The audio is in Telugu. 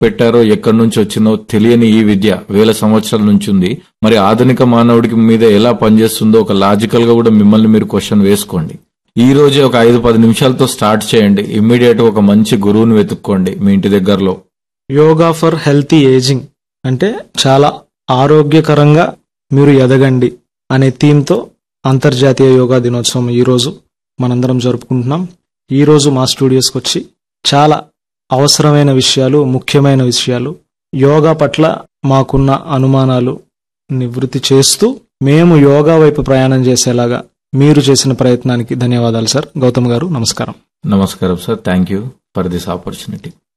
పెట్టారో ఎక్కడి నుంచి వచ్చిందో తెలియని ఈ విద్య వేల సంవత్సరాల నుంచి ఉంది మరి ఆధునిక మానవుడికి మీద ఎలా పనిచేస్తుందో ఒక లాజికల్ గా కూడా మిమ్మల్ని మీరు క్వశ్చన్ వేసుకోండి ఈ రోజే ఒక ఐదు పది నిమిషాలతో స్టార్ట్ చేయండి ఇమ్మీడియట్ ఒక మంచి గురువుని వెతుక్కోండి మీ ఇంటి దగ్గరలో యోగా ఫర్ హెల్తీ ఏజింగ్ అంటే చాలా ఆరోగ్యకరంగా మీరు ఎదగండి అనే థీమ్తో అంతర్జాతీయ యోగా దినోత్సవం ఈరోజు మనందరం జరుపుకుంటున్నాం ఈరోజు మా స్టూడియోస్కి వచ్చి చాలా అవసరమైన విషయాలు ముఖ్యమైన విషయాలు యోగా పట్ల మాకున్న అనుమానాలు నివృత్తి చేస్తూ మేము యోగా వైపు ప్రయాణం చేసేలాగా మీరు చేసిన ప్రయత్నానికి ధన్యవాదాలు సార్ గౌతమ్ గారు నమస్కారం నమస్కారం sir thank you for this opportunity